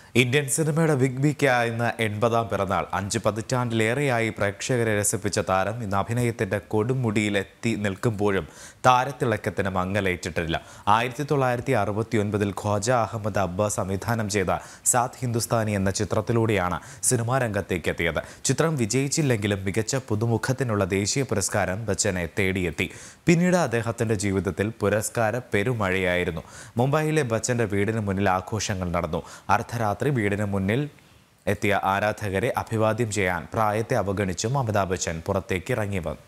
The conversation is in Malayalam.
ഇന്ത്യൻ സിനിമയുടെ ബിഗ് ബിക്ക് ഇന്ന് എൺപതാം പിറന്നാൾ അഞ്ച് പതിറ്റാണ്ടിലേറെയായി പ്രേക്ഷകരെ രസിപ്പിച്ച താരം ഇന്ന് അഭിനയത്തിന്റെ കൊടുമുടിയിലെത്തി നിൽക്കുമ്പോഴും താരത്തിളക്കത്തിന് മങ്ങലേറ്റിട്ടില്ല ആയിരത്തി തൊള്ളായിരത്തി അറുപത്തി ഒൻപതിൽ ഖ്വാജ അഹമ്മദ് അബ്ബ സംവിധാനം ചെയ്ത സാത് ഹിന്ദുസ്ഥാനി എന്ന ചിത്രത്തിലൂടെയാണ് സിനിമാ രംഗത്തേക്ക് എത്തിയത് ചിത്രം വിജയിച്ചില്ലെങ്കിലും മികച്ച പുതുമുഖത്തിനുള്ള ദേശീയ പുരസ്കാരം ബച്ചനെ തേടിയെത്തി പിന്നീട് അദ്ദേഹത്തിന്റെ ജീവിതത്തിൽ പുരസ്കാര പെരുമഴയായിരുന്നു മുംബൈയിലെ ബച്ചന്റെ വീടിന് മുന്നിൽ ആഘോഷങ്ങൾ നടന്നു അർദ്ധരാത്രി വീടിന് മുന്നിൽ എത്തിയ ആരാധകരെ അഭിവാദ്യം ചെയ്യാൻ പ്രായത്തെ അവഗണിച്ചും അമിതാഭ് ബച്ചൻ പുറത്തേക്ക് ഇറങ്ങി വന്നു